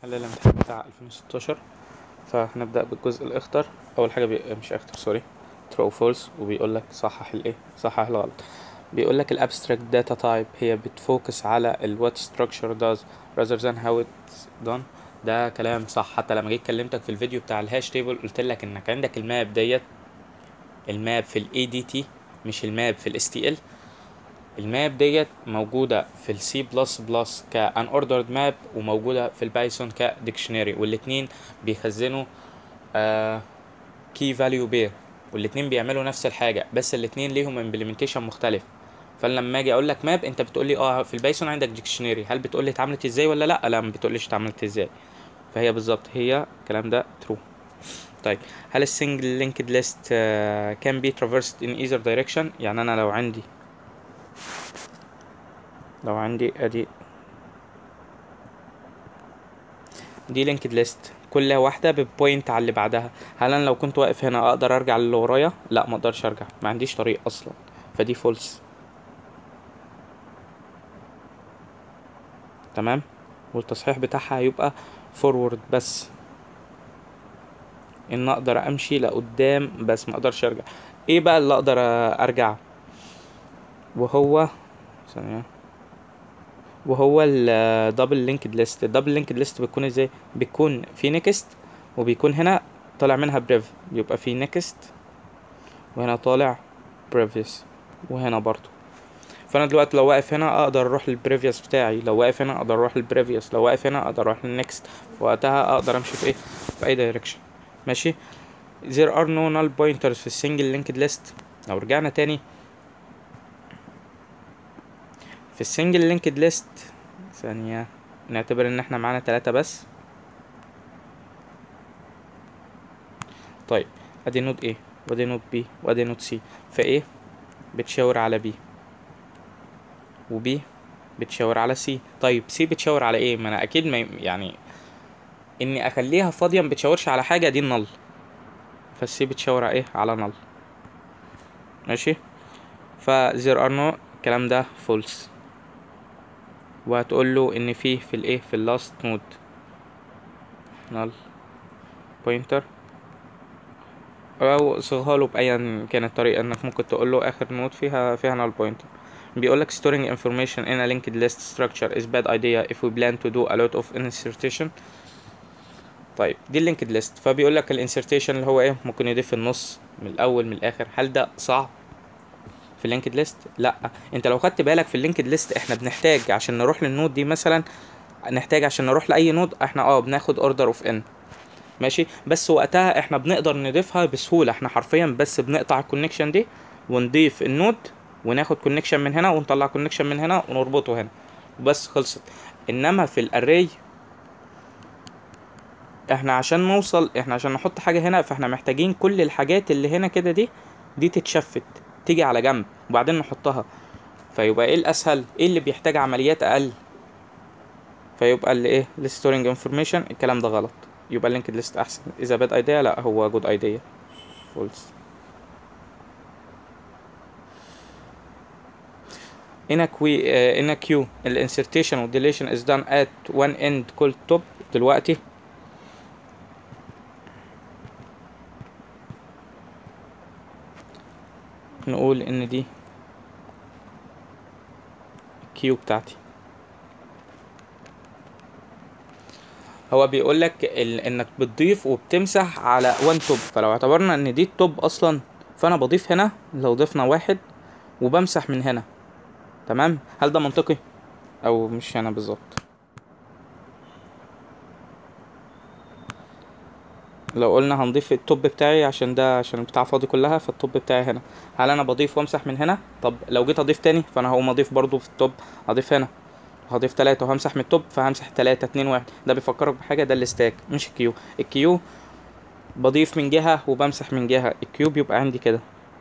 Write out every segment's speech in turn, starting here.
حل الامتحان بتاع 2016 فهنبدأ بالجزء الأخضر أول حاجة بي... مش أخضر سوري true false وبيقول لك صحح الإيه صحح الغلط بيقول لك الابستراكت داتا تايب هي بتفوكس على ال what structure does rather than how it's done ده كلام صح حتى لما جيت كلمتك في الفيديو بتاع الهاش تيبل قلت لك انك عندك الماب ديت الماب في الاي دي تي مش الماب في الاس تي ال الماب ديت موجودة في السي بلس بلس كان اوردرد ماب وموجودة في البايثون كديكشنري والاتنين بيخزنوا كي فاليو بير والاتنين بيعملوا نفس الحاجة بس الاتنين ليهم امبلمنتيشن مختلف فلما اجي اقول لك ماب انت بتقول لي اه في البايثون عندك ديكشنري هل بتقول لي اتعملت ازاي ولا لا لا ما بتقوليش اتعملت ازاي فهي بالظبط هي الكلام ده ترو طيب هل السنجل لينكد ليست كان بي traversed in either direction يعني انا لو عندي لو عندي ادي دي لينكد ليست كل واحده ببوينت على اللي بعدها هل انا لو كنت واقف هنا اقدر ارجع للي ورايا لا ما اقدرش ارجع ما عنديش طريق اصلا فدي فولس تمام والتصحيح بتاعها هيبقى فورورد بس ان اقدر امشي لقدام بس ما اقدرش ارجع ايه بقى اللي اقدر ارجع وهو ثانيه وهو الدبل لينكد ليست الدبل لينكد ليست بتكون ازاي بتكون في نيكست وبيكون هنا طالع منها بريف يبقى في نيكست وهنا طالع بريفيوس وهنا برضو فانا دلوقتي لو واقف هنا اقدر اروح للبريفيوس بتاعي لو واقف هنا اقدر اروح للبريفيوس لو واقف هنا اقدر اروح للنكست وقتها اقدر امشي في ايه في اي دايركشن ماشي there are no null pointers في السنجل linked list لو رجعنا تاني في السنجل لينكد ليست ثانية نعتبر ان احنا معانا تلاتة بس طيب ادي نود A وادي نود B وادي نود C فا A بتشاور على B و B بتشاور على C طيب C بتشاور على ايه ما انا اكيد ما يعني اني اخليها فاضية ما بتشاورش على حاجة دي النل فالسي بتشاور على ايه على نل ماشي ف there are no الكلام ده false وهتقول له ان في في الايه في اللاست نود null pointer او صيغها له بايا كانت الطريقه انك ممكن تقول له اخر نود فيها فيها null pointer بيقول لك storing information in a linked list structure is bad idea if we plan to do a lot of insertion طيب دي اللينكد ليست فبيقول لك الانسرتيشن اللي هو ايه ممكن يضيف النص من الاول من الاخر هل ده صعب في اللينكد ليست لا انت لو خدت بالك في اللينكد ليست احنا بنحتاج عشان نروح للنود دي مثلا نحتاج عشان نروح لاي نود احنا اه بناخد اوردر اوف ان ماشي بس وقتها احنا بنقدر نضيفها بسهوله احنا حرفيا بس بنقطع الكونكشن دي ونضيف النود وناخد كونكشن من هنا ونطلع كونكشن من هنا ونربطه هنا وبس خلصت انما في الاري احنا عشان نوصل احنا عشان نحط حاجه هنا فاحنا محتاجين كل الحاجات اللي هنا كده دي دي تتشفت تيجي على جنب وبعدين نحطها فيبقى ايه الاسهل ايه اللي بيحتاج عمليات اقل فيبقى اللي ايه الستورنج انفورميشن الكلام ده غلط يبقى اللينكد ليست احسن اذا باد ايديا لا هو جود ايديا فولس in a queue uh, in a queue الانسرتيشن والديليشن is done at one end called top دلوقتي نقول ان دي الكيو بتاعتي هو بيقول لك انك بتضيف وبتمسح على وان توب فلو اعتبرنا ان دي التوب اصلا فانا بضيف هنا لو ضفنا واحد وبمسح من هنا تمام هل ده منطقي او مش هنا بالظبط لو قلنا هنضيف التوب بتاعي عشان ده عشان البتاع فاضي كلها فالتوب بتاعي هنا هل انا بضيف وامسح من هنا طب لو جيت اضيف تاني فانا هقوم اضيف برضو في التوب هضيف هنا هضيف تلاتة وهمسح من التوب فهمسح تلاتة اتنين واحد ده بيفكرك بحاجة ده الستاك مش الكيو الكيو بضيف من جهة وبمسح من جهة الكيو بيبقى عندي كده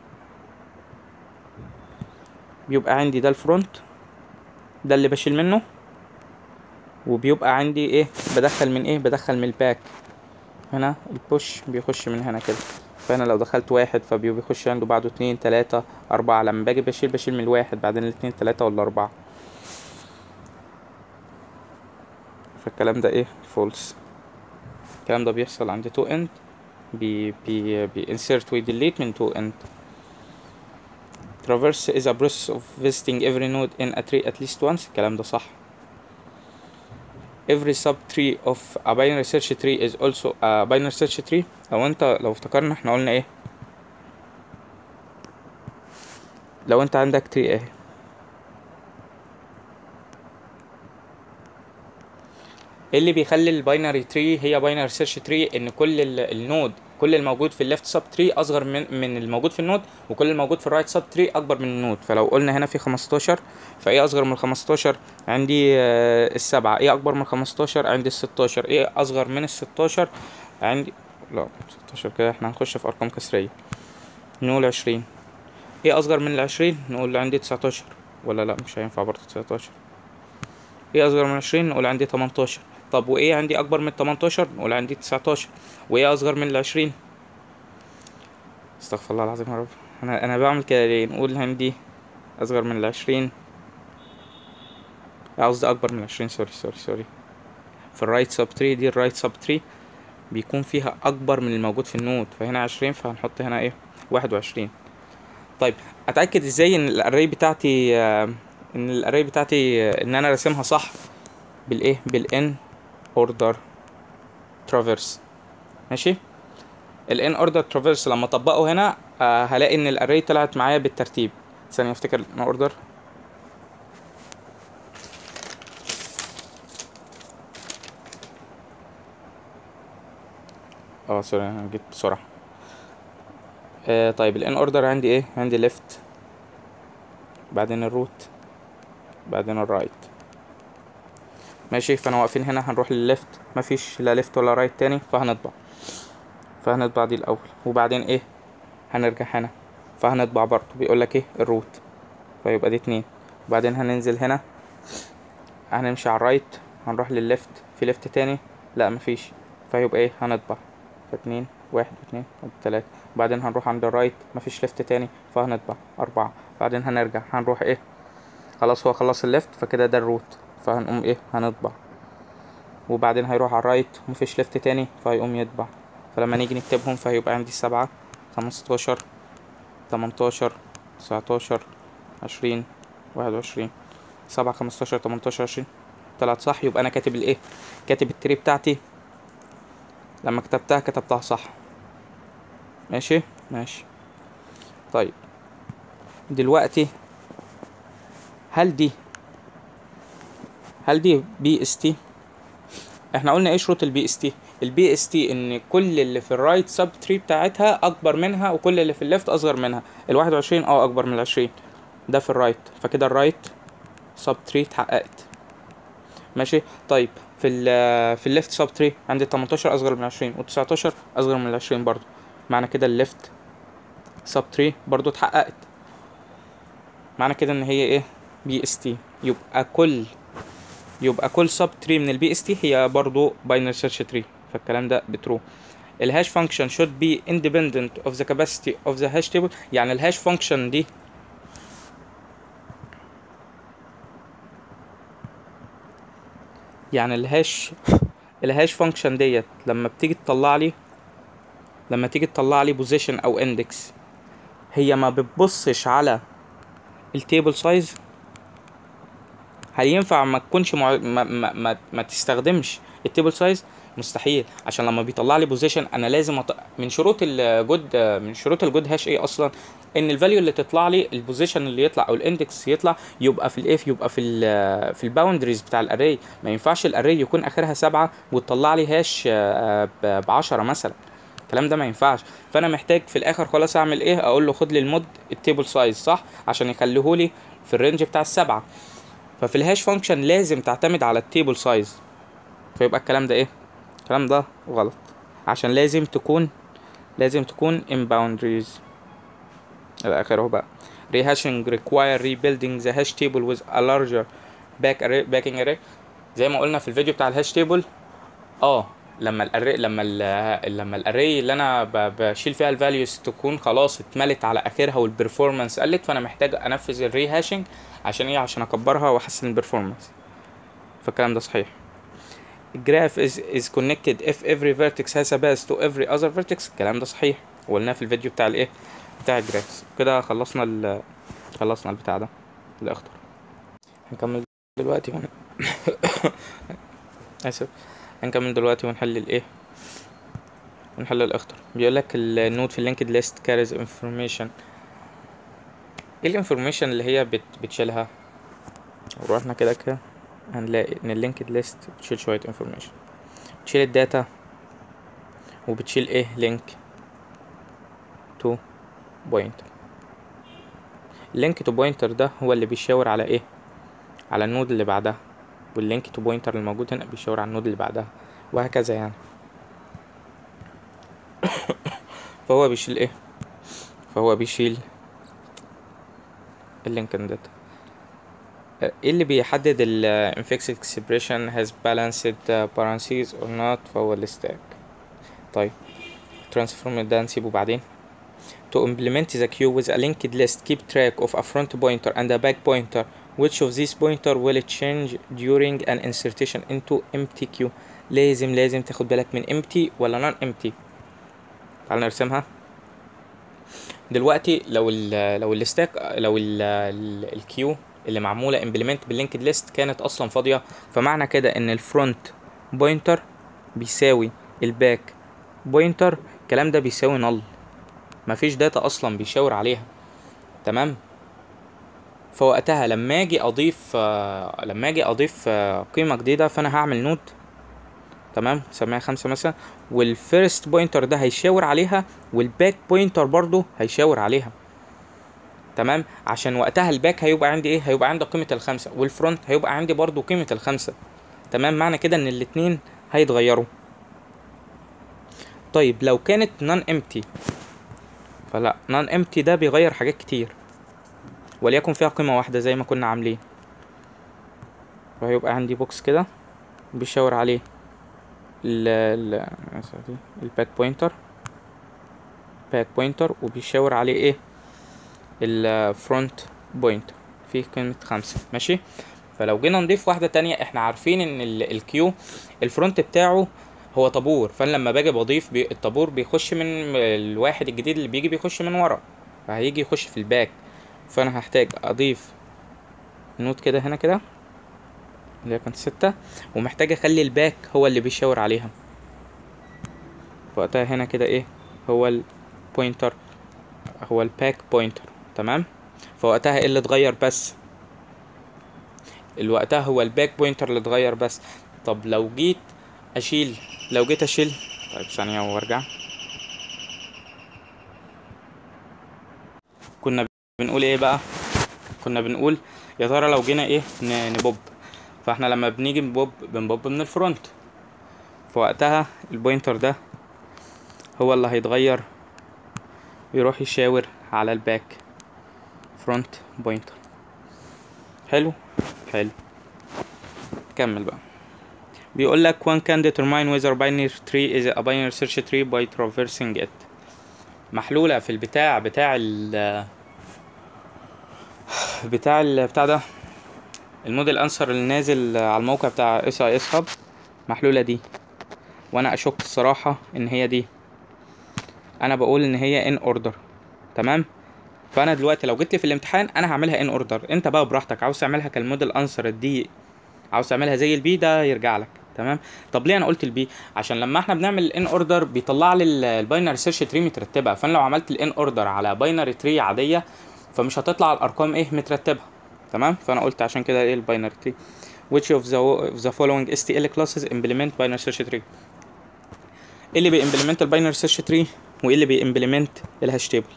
بيبقى عندي ده الفرونت ده اللي بشيل منه وبيبقى عندي ايه بدخل من ايه بدخل من الباك هنا البوش بيخش من هنا كده فانا لو دخلت واحد فبيخش عنده بعده اتنين تلاتة اربعة لما باجي بشيل بشيل من الواحد بعدين الاتنين تلاتة ولا اربعة فالكلام ده ايه فولس الكلام ده بيحصل عند تو اند بي بي بي insert و delete من تو end traverse is a process of visiting every node in a tree at least once الكلام ده صح every subtree of a binary search tree is also a binary search tree لو انت لو افتكرنا احنا قلنا ايه لو انت عندك تري اهي ايه اللي بيخلي الباينري تري هي باينري سيرش تري ان كل ال- النود كل الموجود في الليفت سب تري اصغر من من الموجود في النود وكل الموجود في الرايت سب تري اكبر من النود فلو قلنا هنا في 15 فايه اصغر من 15 عندي آه، السبعة ايه اكبر من 15 عندي ال 16 ايه اصغر من ال 16 عندي لا 16 كده احنا هنخش في ارقام كسرية نقول 20 ايه اصغر من ال 20 نقول عندي 19 ولا لا مش هينفع برضه 19 ايه اصغر من 20 نقول عندي 18 طب وايه عندي اكبر من 18 نقول عندي 19 وايه اصغر من ال 20 استغفر الله العظيم يا رب انا انا بعمل كده ليه نقول عندي اصغر من ال 20 قصدي اكبر من 20 سوري سوري سوري في الرايت سب تري دي الرايت سب تري بيكون فيها اكبر من الموجود في النود فهنا 20 فهنحط هنا ايه 21 طيب اتاكد ازاي ان الاري بتاعتي آه، ان الاري بتاعتي آه، ان انا راسمها صح بالايه بالان اوردر ترافيرس ماشي الان اوردر ترافيرس لما اطبقه هنا آه هلاقي ان الاري طلعت معايا بالترتيب ثانيه افتكر الان اوردر اه سوري انا جيت بسرعه آه طيب الان اوردر عندي ايه عندي ليفت بعدين الروت بعدين الرايت ماشي فانا واقفين هنا هنروح للليفت مفيش لا ليفت ولا رايت تاني فهنطبع فهنطبع دي الاول وبعدين ايه هنرجع هنا فهنطبع برضه بيقول لك ايه الروت فيبقى دي اتنين وبعدين هننزل هنا هنمشي على الرايت هنروح للليفت في ليفت تاني لا مفيش فيبقى ايه هنطبع فاتنين واحد اتنين تلاتة وبعدين هنروح عند الرايت مفيش ليفت تاني فهنطبع أربعة بعدين هنرجع هنروح ايه خلاص هو خلص الليفت فكده ده الروت فهنقوم ايه هنطبع وبعدين هيروح على الرايت ومفيش ليفت تاني فهيقوم يطبع فلما نيجي نكتبهم فهيبقى عندي سبعة خمستاشر تمنتاشر تسعتاشر عشرين واحد وعشرين سبعة خمستاشر تمنتاشر عشرين طلعت صح يبقى انا كاتب الايه كاتب التري بتاعتي لما كتبتها كتبتها صح ماشي ماشي طيب دلوقتي هل دي هل دي بي اس تي احنا قلنا ايه شروط البي اس تي البي اس تي ان كل اللي في الرايت سب تري بتاعتها اكبر منها وكل اللي في الليفت اصغر منها ال 21 اه اكبر من ال 20 ده في الرايت فكده الرايت سب تري اتحققت ماشي طيب في ال في الليفت سب تري عندي 18 اصغر من 20 و19 اصغر من 20 برضو معنى كده الليفت سب تري برضو اتحققت معنى كده ان هي ايه بي اس تي يبقى كل يبقى كل سب تري من البي اس تي هي برضو باينري سيرش تري فالكلام ده بترو الهاش فانكشن should be independent of the capacity of the hash table يعني الهاش فانكشن دي يعني الهاش الهاش فانكشن ديت لما بتيجي تطلع لي لما تيجي تطلع لي بوزيشن او اندكس هي ما بتبصش على التيبل سايز هل ينفع ما تكونش مع... ما, ما, ما, ما تستخدمش التيبل سايز مستحيل عشان لما بيطلع لي بوزيشن انا لازم أط... من شروط الجود من شروط الجود هاش ايه اصلا ان الفاليو اللي تطلع لي البوزيشن اللي يطلع او الاندكس يطلع يبقى في الايه يبقى في ال في الباوندريز بتاع الاري ما ينفعش الاري يكون اخرها سبعة وتطلع لي هاش ب 10 مثلا الكلام ده ما ينفعش فانا محتاج في الاخر خلاص اعمل ايه اقول له خد لي المود التيبل سايز صح عشان يخليهولي في الرينج بتاع السبعة ففي الهاش فانكشن لازم تعتمد على التيبل سايز فيبقى الكلام ده ايه الكلام ده غلط عشان لازم تكون لازم تكون in boundaries الى اخره بقى rehashing require rebuilding the hash table with a larger back array backing array زي ما قلنا في الفيديو بتاع الهاش تيبل اه لما الاري لما ال لما الاري اللي انا ب- بشيل فيها الفاليوز تكون خلاص اتملت على اخرها والبرفورمانس قلت فانا محتاج انفذ الري هاشنج عشان ايه عشان اكبرها واحسن البرفورمانس فالكلام ده صحيح graph is is connected if every vertex has a path to every other vertex الكلام ده صحيح وقلناه في الفيديو بتاع الايه بتاع الجرافس كده خلصنا ال خلصنا البتاع ده الاخضر هنكمل دلوقتي ون... اسف هنكمل دلوقتي ونحل الايه ونحل الاخضر بيقول لك النود في اللينكد ليست كاريز انفورميشن ايه الانفورميشن اللي هي بت... بتشيلها ورحنا كده كده هنلاقي ان اللينكد ليست بتشيل شويه انفورميشن بتشيل الداتا وبتشيل ايه لينك تو بوينتر اللينك تو بوينتر ده هو اللي بيشاور على ايه على النود اللي بعدها واللينك تو بوينتر الموجود هنا بيشاور على النود اللي بعدها وهكذا يعني فهو بيشيل ايه فهو بيشيل اللينك داتا ايه اللي بيحدد ال infix expression has balanced parentheses or not فهو الستاك طيب transform ده نسيبه بعدين to implement the queue with a linked list keep track of a front pointer and a back pointer which of these pointer will change during an insertion into empty queue لازم لازم تاخد بالك من empty ولا non empty تعال نرسمها دلوقتي لو ال لو الستاك لو الكيو اللي معموله امبلمنت باللينكد ليست كانت اصلا فاضيه فمعنى كده ان الفرونت بوينتر بيساوي الباك بوينتر الكلام ده بيساوي نل مفيش داتا اصلا بيشاور عليها تمام فوقتها لما اجي اضيف لما اجي اضيف قيمه جديده فانا هعمل نود تمام سميها خمسة مثلا والفيرست بوينتر ده هيشاور عليها والباك بوينتر برضو هيشاور عليها تمام عشان وقتها الباك هيبقى عندي ايه هيبقى عندي قيمه الخمسه والفرونت هيبقى عندي برضو قيمه الخمسه تمام معنى كده ان الاتنين هيتغيروا طيب لو كانت نون امتي فلا نون امتي ده بيغير حاجات كتير وليكن فيها قيمه واحده زي ما كنا عاملين فهيبقى عندي بوكس كده بيشاور عليه ال ال الباك بوينتر باك بوينتر وبيشاور عليه ايه الفرونت بوينتر فيه قيمة خمسة ماشي فلو جينا نضيف واحدة تانية احنا عارفين ان الكيو الفرونت بتاعه هو طابور فانا لما باجي بضيف بي الطابور بيخش من الواحد الجديد اللي بيجي بيخش من ورا فهيجي يخش في الباك فانا هحتاج اضيف نوت كده هنا كده اللي كانت ستة ومحتاج اخلي الباك هو اللي بيشاور عليها وقتها هنا كده ايه هو البوينتر هو الباك بوينتر تمام فوقتها ايه اللي اتغير بس الوقتها هو الباك بوينتر اللي اتغير بس طب لو جيت اشيل لو جيت اشيل طيب ثانية وارجع كنا بنقول ايه بقى كنا بنقول يا ترى لو جينا ايه نبوب فاحنا لما بنيجي نبوب بنبوب من الفرونت فوقتها البوينتر ده هو اللي هيتغير ويروح يشاور على الباك فرونت بوينتر حلو حلو كمل بقى بيقول لك one can determine whether binary tree is a binary search tree by traversing it محلولة في البتاع بتاع ال بتاع ال بتاع ده الموديل انسر اللي نازل على الموقع بتاع اس اي اس هاب محلولة دي وانا اشك الصراحة ان هي دي انا بقول ان هي ان اوردر تمام فانا دلوقتي لو جيت لي في الامتحان انا هعملها ان اوردر انت بقى براحتك عاوز تعملها كالموديل انسر دي عاوز تعملها زي البي ده يرجع لك تمام طب ليه انا قلت البي عشان لما احنا بنعمل الان اوردر بيطلع لي الباينري سيرش تري مترتبه فانا لو عملت الان اوردر على باينري تري عاديه فمش هتطلع الارقام ايه مترتبه تمام فانا قلت عشان كده ايه الباينري تري which of the, of the following STL classes implement binary search tree ايه اللي بيمبلمنت الباينري سيرش تري وايه اللي بيمبلمنت الهاش تيبل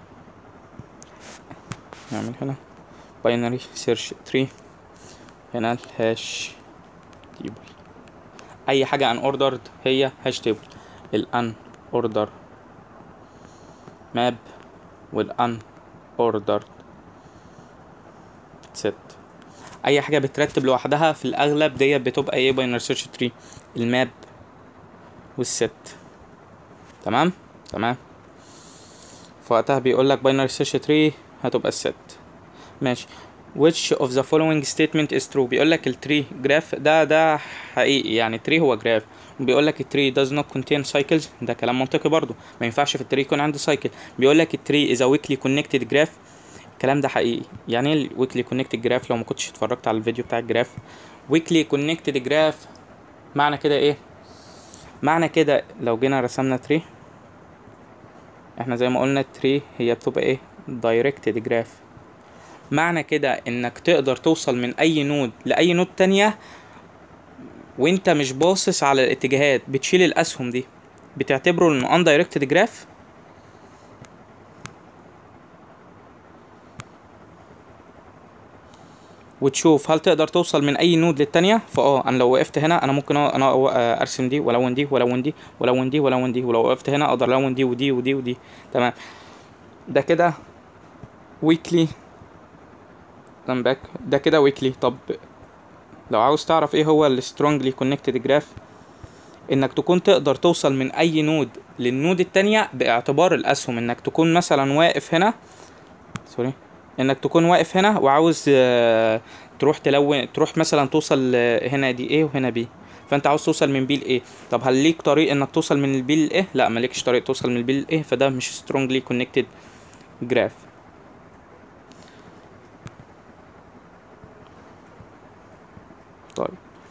نعمل هنا باينري سيرش تري هنا الهاش تيبل اي حاجه ان اوردرد هي هاش تيبل الان اوردر ماب والان اوردرد ست اي حاجه بترتب لوحدها في الاغلب ديت بتبقى ايه باينري سيرش تري الماب والست تمام تمام فوقتها بيقول لك باينري سيرش تري هتبقى الست ماشي which of the following statement is true بيقول لك التري جراف ده ده حقيقي يعني تري هو جراف بيقول لك التري does not contain cycles ده كلام منطقي برضو ما ينفعش في التري يكون عنده سايكل بيقول لك التري is a weakly connected graph الكلام ده حقيقي يعني ايه weakly connected graph لو ما كنتش اتفرجت على الفيديو بتاع الجراف weakly connected graph معنى كده ايه معنى كده لو جينا رسمنا تري احنا زي ما قلنا التري هي بتبقى ايه directed graph معنى كده انك تقدر توصل من اي نود لاي نود تانية وانت مش باصص على الاتجاهات بتشيل الاسهم دي بتعتبره انه undirected graph وتشوف هل تقدر توصل من اي نود للتانية فاه انا لو وقفت هنا انا ممكن أ- انا أ- ارسم دي والون دي والون دي والون دي والون دي ولو وقفت هنا اقدر الون دي ودي ودي ودي تمام ده كده ويكلي come back ده كده ويكلي طب لو عاوز تعرف ايه هو ال strongly connected graph انك تكون تقدر توصل من اي نود للنود التانية باعتبار الاسهم انك تكون مثلا واقف هنا سوري انك تكون واقف هنا وعاوز آه، تروح تلون تروح مثلا توصل آه، هنا دي ايه وهنا بي فانت عاوز توصل من بي لايه طب هل ليك طريق انك توصل من البي لايه لا مالكش طريق توصل من البي لايه فده مش strongly connected graph طيب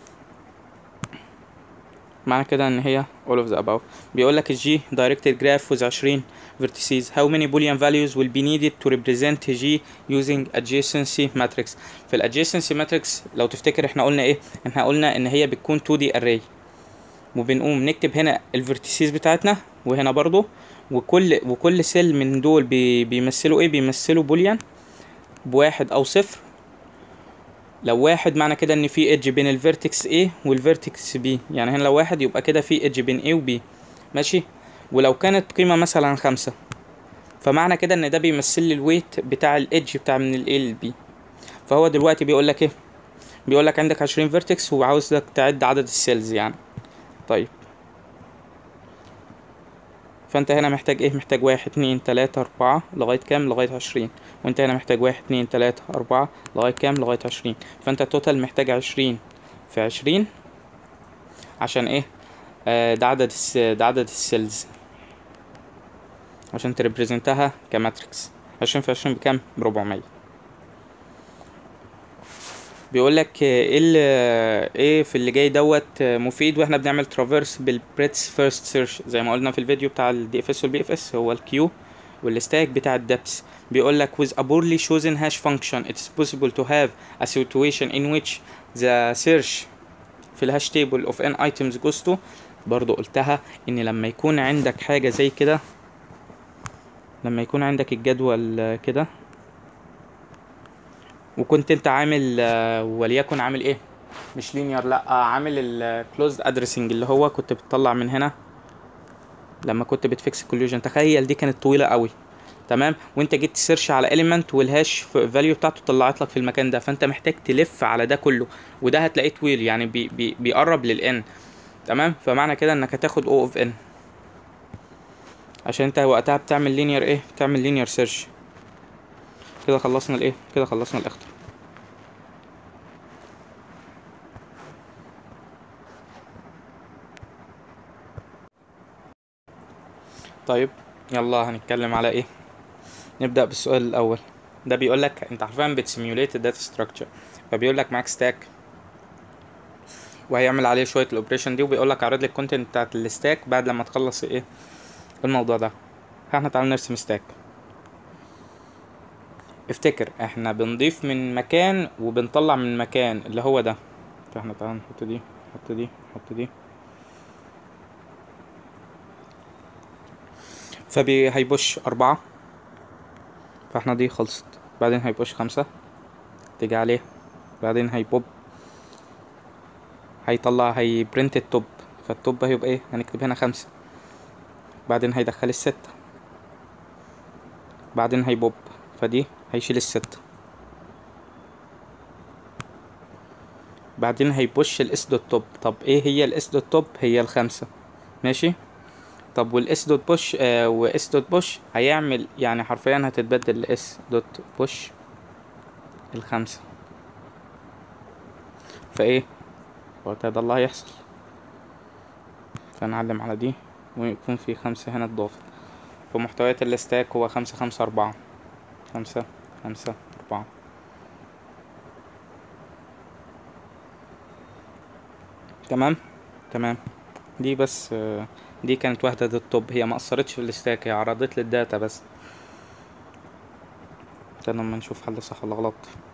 معنى كده ان هي all of the above بيقول لك الجي directed graph with 20 vertices how many boolean values will be needed to represent G using adjacency matrix في ال adjacency matrix لو تفتكر احنا قلنا ايه احنا قلنا ان هي بتكون 2D array وبنقوم نكتب هنا الفيرتيسيز بتاعتنا وهنا برضو وكل وكل سيل من دول بي بيمثلوا ايه بيمثلوا بوليان بواحد او صفر لو واحد معنى كده ان في ايدج بين الفيرتكس A والفيرتكس B يعني هنا لو واحد يبقى كده في ايدج بين A و B ماشي ولو كانت قيمة مثلا خمسة فمعنى كده ان ده بيمثل لي الويت بتاع الايدج بتاع من ال A لل B فهو دلوقتي بيقول لك ايه بيقول لك عندك عشرين فيرتكس وعاوزك تعد عدد السيلز يعني طيب فانت هنا محتاج ايه محتاج واحد اتنين تلاتة اربعة لغاية كام لغاية عشرين وانت هنا محتاج واحد اتنين تلاتة اربعة لغاية كام لغاية عشرين فانت التوتال محتاج عشرين في عشرين عشان ايه آه ده عدد الس... ده عدد السيلز عشان تريبريزنتها كماتريكس عشرين في عشرين بكام بربعمية بيقول لك ايه اللي ايه في اللي جاي دوت مفيد واحنا بنعمل ترافيرس بالبريتس فيرست سيرش زي ما قلنا في الفيديو بتاع الدي اف اس والبي اف اس هو الكيو والستاك بتاع الدبس بيقول لك with a poorly chosen hash function it is possible to have a situation in which the search في الهاش تيبل of n items goes to برضو قلتها ان لما يكون عندك حاجة زي كده لما يكون عندك الجدول كده وكنت انت عامل آه، وليكن عامل ايه مش لينير لا آه، عامل الكلوزد ادريسنج اللي هو كنت بتطلع من هنا لما كنت بتفكس كوليوجن تخيل دي كانت طويله قوي تمام وانت جيت تسيرش على اليمنت والهاش فاليو بتاعته طلعت لك في المكان ده فانت محتاج تلف على ده كله وده هتلاقيه طويل يعني بي بي بيقرب للان تمام فمعنى كده انك هتاخد او اوف ان عشان انت وقتها بتعمل لينير ايه بتعمل لينير سيرش كده خلصنا الايه كده خلصنا الاخطر طيب يلا هنتكلم على ايه نبدأ بالسؤال الأول ده بيقول لك انت حرفيا بتسيميوليت الداتا ستراكشر فبيقول لك معاك ستاك وهيعمل عليه شوية الاوبريشن دي وبيقول لك عرض لي الكونتنت بتاعت الستاك بعد لما تخلص ايه الموضوع ده فاحنا تعالى نرسم ستاك افتكر احنا بنضيف من مكان وبنطلع من مكان اللي هو ده فاحنا تعالى نحط دي نحط دي نحط دي فبي هيبوش أربعة فاحنا دي خلصت بعدين هيبوش خمسة تيجي عليه بعدين هيبوب هيطلع هيبرنت التوب فالتوب هيبقى ايه هنكتب هنا خمسة بعدين هيدخل الستة بعدين هيبوب فدي هيشيل الستة بعدين هيبوش الاس دوت توب طب ايه هي الاس دوت توب هي الخمسة ماشي طب والاس دوت بوش آه واس دوت بوش هيعمل يعني حرفيا هتتبدل لاس دوت بوش الخمسة فايه وقتها ده الله هيحصل فنعلم على دي ويكون في خمسة هنا اتضافت فمحتويات الاستاك هو خمسة خمسة أربعة خمسة خمسة أربعة تمام تمام دي بس آه، دي كانت وحدة الطب هي ما أثرتش في الاستاك هي عرضت لي الداتا بس استنى لما نشوف حل صح ولا غلط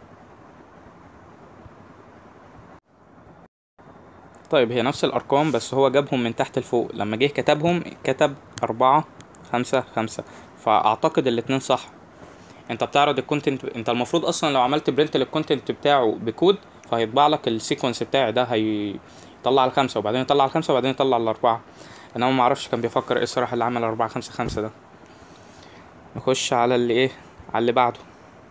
طيب هي نفس الأرقام بس هو جابهم من تحت لفوق لما جه كتبهم كتب أربعة خمسة خمسة فأعتقد الاتنين صح انت بتعرض الكونتنت انت المفروض اصلا لو عملت برنت للكونتنت بتاعه بكود فهيطبع لك السيكونس بتاعي ده هيطلع الخمسة وبعدين يطلع الخمسة وبعدين يطلع الأربعة انا ما اعرفش كان بيفكر ايه الصراحة اللي عمل أربعة خمسة خمسة ده نخش على اللي ايه على اللي بعده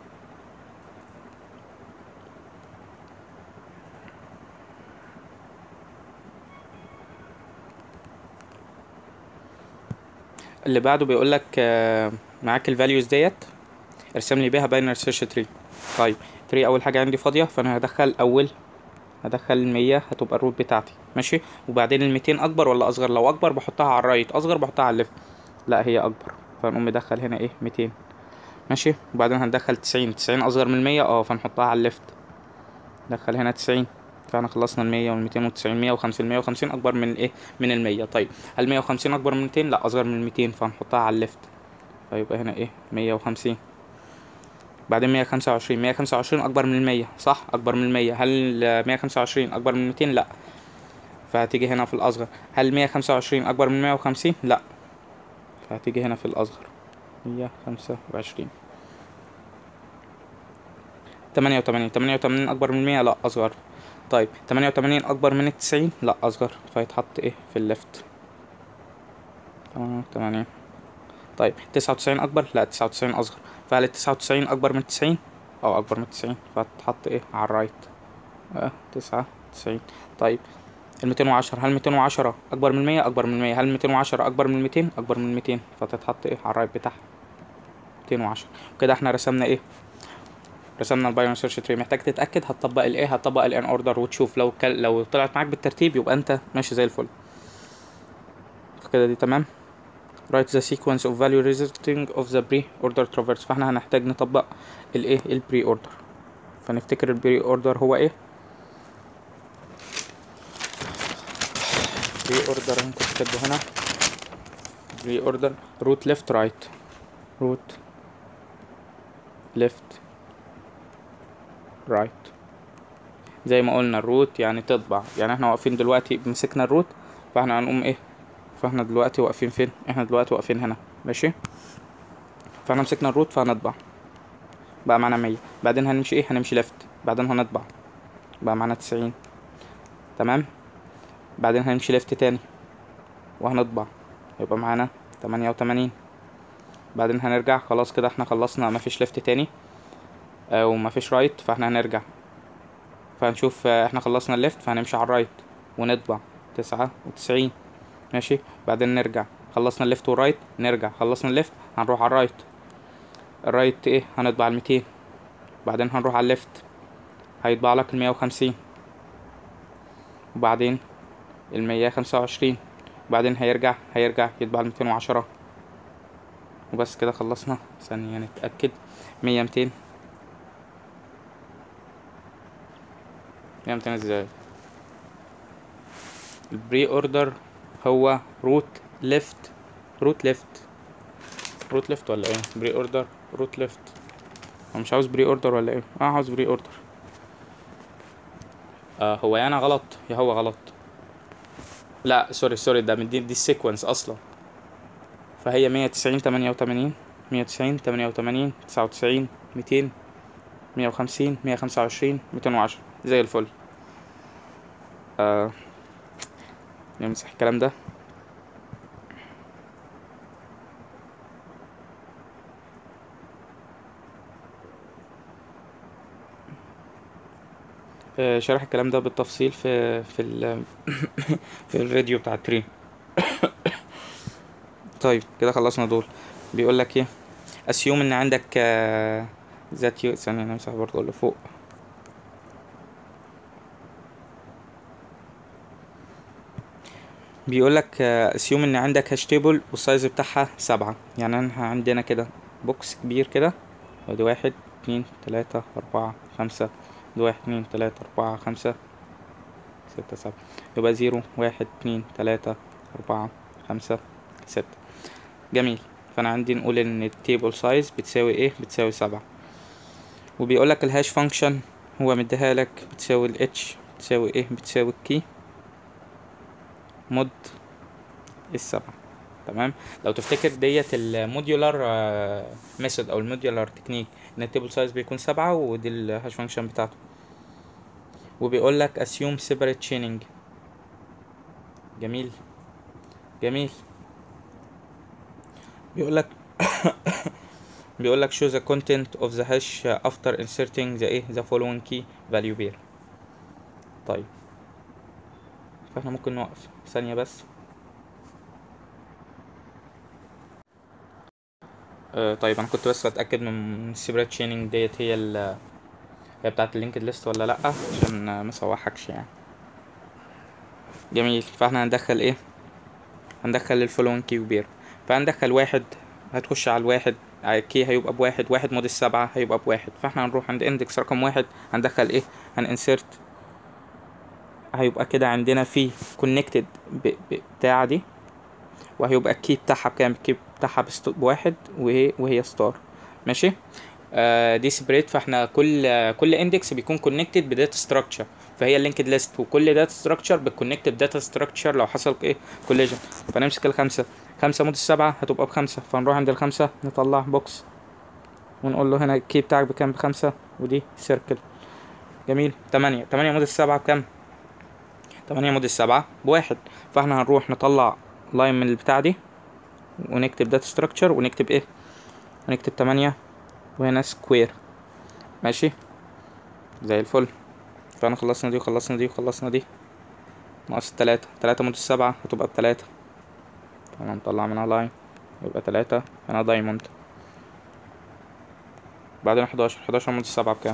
اللي بعده بيقول لك معاك الفاليوز ديت ارسم لي بيها باينري سيرش تري طيب تري اول حاجه عندي فاضيه فانا هدخل اول هدخل المية هتبقى الروت بتاعتي ماشي وبعدين الميتين اكبر ولا اصغر لو اكبر بحطها على الرايت اصغر بحطها على الليفت لا هي اكبر فنقوم مدخل هنا ايه ميتين ماشي وبعدين هندخل تسعين تسعين اصغر من المية اه فنحطها على الليفت ندخل هنا تسعين فاحنا خلصنا المية والميتين والتسعين مية وخمسين مية وخمسين أكبر من إيه من المية طيب هل مية وخمسين أكبر من ميتين لأ أصغر من الميتين فهنحطها على الليفت فيبقى هنا إيه مية وخمسين بعدين مية خمسة وعشرين مية خمسة وعشرين أكبر من المية صح أكبر من المية هل مية خمسة وعشرين أكبر من ميتين لأ فهتيجي هنا في الأصغر هل مية خمسة وعشرين أكبر من مية وخمسين لأ فهتيجي هنا في الأصغر مية خمسة وعشرين تمانية وتمانين تمانية وتمانين أكبر من مية لأ أصغر طيب تمانية وتمانين أكبر من التسعين لأ أصغر فيتحط إيه في الليفت تمانية وتمانين طيب تسعة وتسعين أكبر لأ تسعة وتسعين أصغر فهل التسعة وتسعين أكبر من التسعين أو أكبر من التسعين فتحط إيه على الرايت أه تسعة وتسعين طيب الميتين وعشرة هل ميتين وعشرة أكبر من المية أكبر من المية هل ميتين وعشرة أكبر من الميتين أكبر من الميتين فتتحط إيه على الرايت بتاعها ميتين وعشرة كده احنا رسمنا إيه رسمنا الباينري سيرش تري محتاج تتاكد هتطبق الايه هتطبق الان اوردر وتشوف لو كل... لو طلعت معاك بالترتيب يبقى انت ماشي زي الفل كده دي تمام write the sequence of value resulting of the pre-order traverse فاحنا هنحتاج نطبق الايه البري اوردر فنفتكر البري اوردر هو ايه بري اوردر ممكن تكتبه هنا بري اوردر روت ليفت رايت روت ليفت رايت زي ما قلنا الروت يعني تطبع يعني احنا واقفين دلوقتي مسكنا الروت فاحنا هنقوم ايه فاحنا دلوقتي واقفين فين احنا دلوقتي واقفين هنا ماشي فاحنا مسكنا الروت فهنطبع بقى معانا مية بعدين هنمشي ايه هنمشي ليفت بعدين هنطبع بقى معانا تسعين تمام بعدين هنمشي ليفت تاني وهنطبع يبقى معانا تمانية وتمانين بعدين هنرجع خلاص كده احنا خلصنا مفيش ليفت تاني آه ومفيش رايت فاحنا هنرجع فهنشوف آه احنا خلصنا الليفت فهنمشي على الرايت ونطبع تسعة وتسعين ماشي بعدين نرجع خلصنا الليفت والرايت نرجع خلصنا الليفت هنروح على الرايت الرايت ايه هنطبع الميتين بعدين هنروح على الليفت هيطبع لك المية وخمسين وبعدين المية خمسة وعشرين وبعدين هيرجع هيرجع يطبع الميتين وعشرة وبس كده خلصنا ثانية نتأكد مية ميتين مية ميتين ازاي البري اوردر هو روت ليفت روت ليفت روت ليفت ولا ايه بري اوردر روت ليفت هو مش عاوز بري اوردر ولا ايه اه عاوز بري اوردر آه هو يا انا غلط يا هو غلط لا سوري سوري ده من دي دي السيكونس اصلا فهي مية تسعين تمانية وتمانين مية تسعين تمانية وتمانين تسعة وتسعين ميتين مية وخمسين مية خمسة وعشرين ميتين وعشرة زي الفل آه نمسح الكلام ده آه شرح الكلام ده بالتفصيل في في ال في الفيديو بتاع التري طيب كده خلصنا دول بيقول لك ايه اسيوم ان عندك ذات يو ثانية نمسح برضه اللي فوق بيقول لك اسيوم ان عندك هاش تيبل والسايز بتاعها سبعة يعني انا عندنا كده بوكس كبير كده ادي واحد اتنين تلاتة اربعة خمسة ادي واحد اتنين تلاتة اربعة خمسة ستة سبعة يبقى زيرو واحد اتنين تلاتة اربعة خمسة ستة جميل فانا عندي نقول ان التيبل سايز بتساوي ايه بتساوي سبعة وبيقول لك الهاش فانكشن هو مديها لك بتساوي الاتش بتساوي ايه بتساوي الكي مود السبعة تمام لو تفتكر ديت الموديولار ميثود او الموديولار تكنيك ان التيبل سايز بيكون سبعة ودي الهاش فانكشن بتاعته وبيقول لك assume separate chaining جميل جميل بيقول لك بيقول لك show the content of the hash after inserting the ايه the following key value pair طيب فاحنا ممكن نوقف ثانية بس آه طيب انا كنت بس بتأكد من السيبريت تشيننج ديت هي ال هي بتاعت اللينكد ليست ولا لأ عشان ما اسوحكش يعني جميل فاحنا هندخل ايه هندخل الفولوينج كي وبير فهندخل واحد هتخش على الواحد كي هيبقى بواحد واحد مود السبعة هيبقى بواحد فاحنا هنروح عند اندكس رقم واحد هندخل ايه هننسرت هيبقى كده عندنا في كونكتد بتاع دي وهيبقى الكي بتاعها بكام الكي بتاعها بواحد وهي وهي ستار ماشي آه دي سبريت فاحنا كل آه كل اندكس بيكون كونكتد بداتا ستراكشر فهي اللينكد ليست وكل داتا ستراكشر بتكونكت بداتا ستراكشر لو حصل ايه كوليجن فنمسك الخمسة خمسة مود السبعة هتبقى بخمسة فنروح عند الخمسة نطلع بوكس ونقول له هنا الكي بتاعك بكام بخمسة ودي سيركل جميل تمانية تمانية مود السبعة بكام تمانية مود السبعة بواحد فاحنا هنروح نطلع لاين من البتاع دي ونكتب داتا ستراكشر ونكتب ايه ونكتب تمانية وهنا سكوير ماشي زي الفل فانا خلصنا دي وخلصنا دي وخلصنا دي ناقص التلاتة تلاتة مود السبعة هتبقى بتلاتة فانا نطلع منها لاين يبقى تلاتة هنا دايموند بعدين حداشر حداشر مود السبعة بكام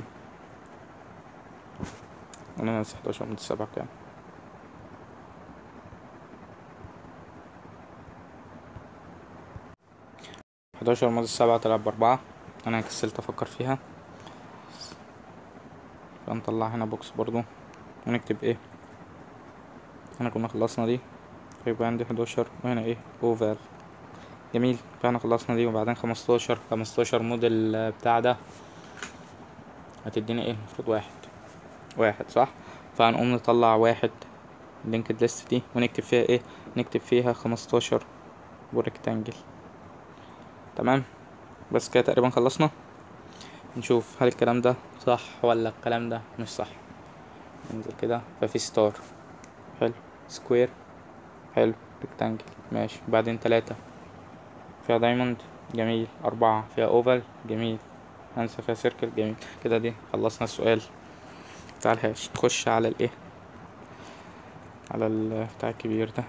انا ناسي حداشر مود السبعة بكام حداشر مود السبعة تلعب بأربعة أنا كسلت أفكر فيها فنطلع هنا بوكس برضو ونكتب ايه هنا كنا خلصنا دي فيبقى عندي حداشر وهنا ايه اوفال جميل فاحنا خلصنا دي وبعدين خمستاشر خمستاشر موديل بتاع ده هتديني ايه المفروض واحد واحد صح فهنقوم نطلع واحد اللينكد ليست دي ونكتب فيها ايه نكتب فيها خمستاشر وريكتانجل تمام بس كده تقريبا خلصنا نشوف هل الكلام ده صح ولا الكلام ده مش صح ننزل كده ففي ستار حلو سكوير حلو ريكتانجل ماشي بعدين تلاتة فيها دايموند جميل أربعة فيها أوفال جميل خمسة فيها سيركل جميل كده دي خلصنا السؤال بتاع الهاش نخش على الايه على ال بتاع الكبير ده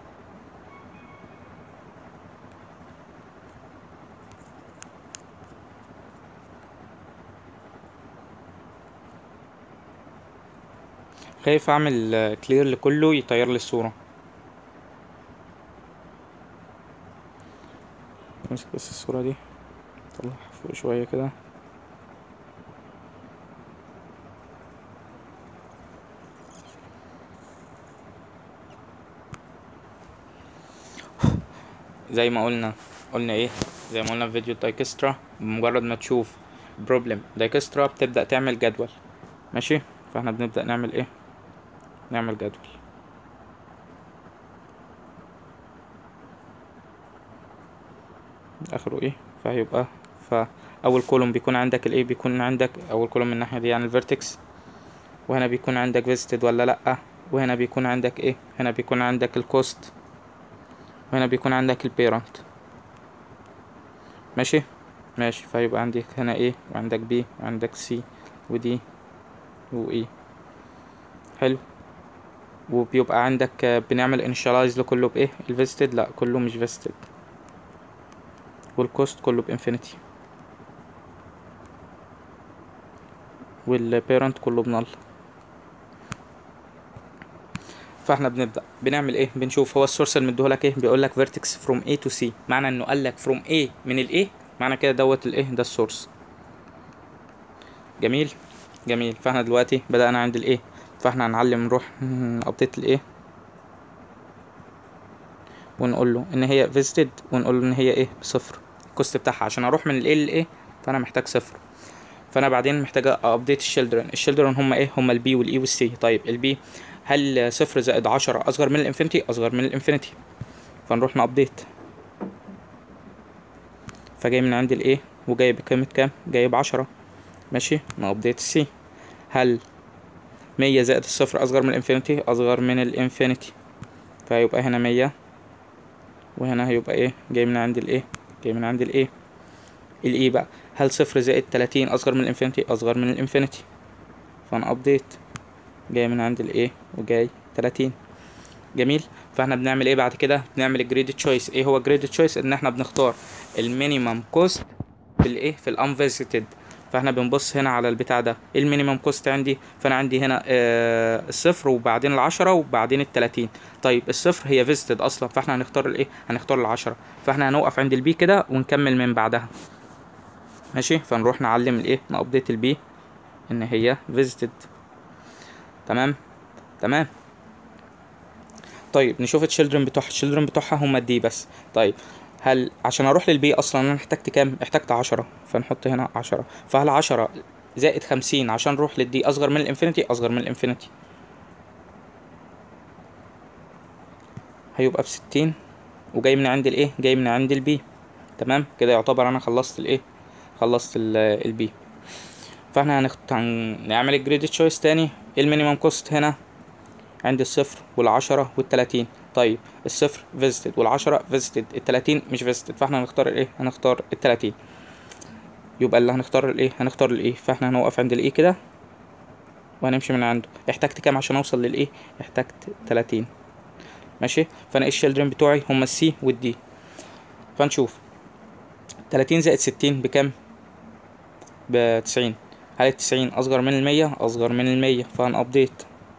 خايف اعمل كلير لكله يطير لي الصورة امسك بس الصورة دي طلعها فوق شوية كده زي ما قلنا قلنا ايه زي ما قلنا في فيديو الدايكسترا بمجرد ما تشوف بروبلم دايكسترا بتبدأ تعمل جدول ماشي فاحنا بنبدأ نعمل ايه نعمل جدول اخره ايه فهيبقى فاول كولوم بيكون عندك الايه بيكون عندك اول كولوم من الناحيه دي يعني الفيرتكس وهنا بيكون عندك فيزيتد ولا لا وهنا بيكون عندك ايه هنا بيكون عندك الكوست وهنا بيكون عندك البيرنت ماشي ماشي فيبقى عندك هنا ايه وعندك بي وعندك سي ودي واي حلو وبيبقى عندك بنعمل انيشالايز لكله بايه الفيزيتد لا كله مش فيزيتد والكوست كله بانفينيتي والبيرنت كله بنل فاحنا بنبدا بنعمل ايه بنشوف هو السورس اللي مديهولك ايه بيقول لك فيرتكس فروم A تو C معنى انه قال لك فروم A من ال A معنى كده دوت الايه ده السورس جميل جميل فاحنا دلوقتي بدأنا عند الايه فاحنا هنعلم نروح ابديت الايه ونقول له ان هي فيزيتد ونقول له ان هي ايه بصفر الكوست بتاعها عشان اروح من الايه للايه فانا محتاج صفر فانا بعدين محتاج ابديت الشيلدرن الشيلدرن هم ايه هم البي والاي والسي طيب البي هل صفر زائد عشرة اصغر من الانفينيتي اصغر من الانفينيتي فنروح نابديت فجاي من عند الايه وجاي بقيمة كام جاي بعشرة ماشي نابديت السي هل مية زائد الصفر اصغر من الانفينيتي اصغر من الانفينيتي فهيبقى هنا مية وهنا هيبقى ايه جاي من عند الايه جاي من عند الايه الايه بقى هل صفر زائد تلاتين اصغر من الانفينيتي اصغر من الانفينيتي فانا ابديت جاي من عند الايه وجاي تلاتين جميل فاحنا بنعمل ايه بعد كده بنعمل الجريد تشويس ايه هو جريد تشويس ان احنا بنختار المينيمم كوست في الايه في الانفيزيتد فاحنا بنبص هنا على البتاع ده ايه المينيمم كوست عندي فانا عندي هنا آه الصفر وبعدين العشرة وبعدين التلاتين طيب الصفر هي فيزيتد اصلا فاحنا هنختار الايه هنختار العشرة فاحنا هنوقف عند البي كده ونكمل من بعدها ماشي فنروح نعلم الايه نابديت البي ان هي فيزيتد تمام تمام طيب نشوف التشيلدرن بتوعها التشيلدرن بتوعها هما دي بس طيب هل عشان اروح للبي اصلا انا احتجت كام احتجت عشرة فنحط هنا عشرة فهل عشرة زائد خمسين عشان نروح للدي اصغر من الانفينيتي اصغر من الانفينيتي هيبقى بستين وجاي من عند الايه جاي من عند البي تمام كده يعتبر انا خلصت الايه خلصت البي فاحنا هنخت... هنعمل الجريد تشويس تاني المينيمم كوست هنا عند الصفر والعشرة والتلاتين طيب الصفر فيزيتد والعشرة فيزيتد التلاتين مش فيزيتد فاحنا هنختار الايه هنختار التلاتين يبقى اللي هنختار الايه هنختار الايه فاحنا هنوقف عند الايه كده وهنمشي من عنده احتجت كام عشان اوصل للايه احتجت تلاتين ماشي فانا الشيلدرن بتوعي هما السي والدي فنشوف تلاتين زائد ستين بكام بتسعين هل التسعين أصغر من المية أصغر من المية فهنأبديت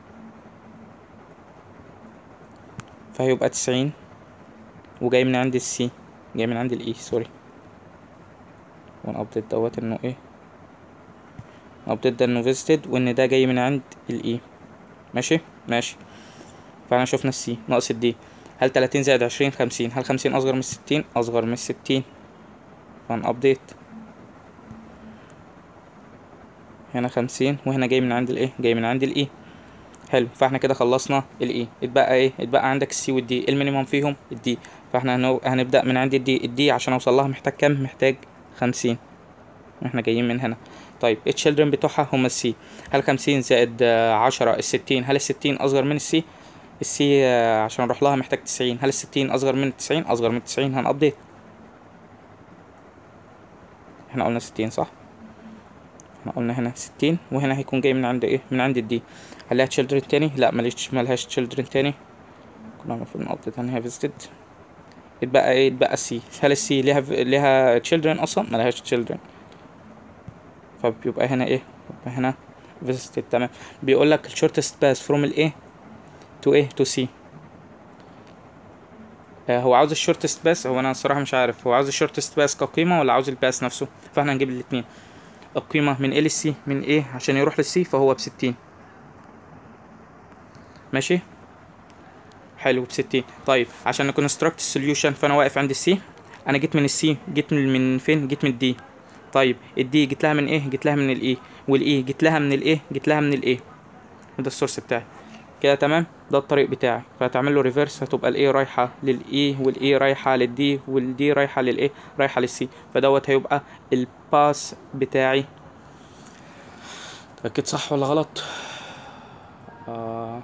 فهيبقى تسعين وجاي من عند السي جاي من عند الاي سوري ونأبديت دوت انه ايه نأبديت ده انه فيزيتد وان ده جاي من عند الاي ماشي ماشي فاحنا شفنا السي ناقص الدي هل تلاتين زائد عشرين خمسين هل خمسين أصغر من الستين أصغر من الستين فهنأبديت هنا خمسين وهنا جاي من عند الايه جاي من عند الاي حلو فاحنا كده خلصنا الاي اتبقى ايه اتبقى عندك السي والدي المينيمم فيهم الدي فاحنا هنو... هنبدا من عند الدي الدي عشان اوصل لها محتاج كام محتاج خمسين واحنا جايين من هنا طيب التشيلدرن بتوعها هما السي هل خمسين زائد عشرة الستين هل الستين اصغر من السي السي عشان اروح لها محتاج تسعين هل الستين اصغر من التسعين اصغر من التسعين هنابديت احنا قلنا ستين صح احنا قلنا هنا ستين وهنا هيكون جاي من عند ايه من عند الدي هل لها تشيلدرن تاني لا مليش ملهاش تشيلدرن تاني كنا المفروض نقطة ان هي فيزيتد اتبقى ايه اتبقى السي هل السي ليها ليها تشيلدرن اصلا ملهاش تشيلدرن فبيبقى هنا ايه يبقى هنا فيزيتد تمام بيقول لك الشورتست باس فروم الايه تو ايه تو سي هو عاوز الشورتست باس هو انا الصراحه مش عارف هو عاوز الشورتست باس كقيمه ولا عاوز الباس نفسه فاحنا هنجيب الاثنين القيمة من A للسي من A عشان يروح للسي فهو بستين ماشي حلو بستين طيب عشان نكونستراكت السوليوشن فانا واقف عند السي انا جيت من السي جيت من, من فين جيت من الدي طيب الدي جيت لها من ايه جيت لها من الاي والاي جيت لها من الايه جيت لها من الايه ده السورس بتاعي كده تمام ده الطريق بتاعي فهتعمل له ريفرس هتبقى الاي رايحه للاي والاي رايحه للدي والدي رايحه للايه رايحه للسي فدوت هيبقى الباس بتاعي اكيد صح ولا غلط آه.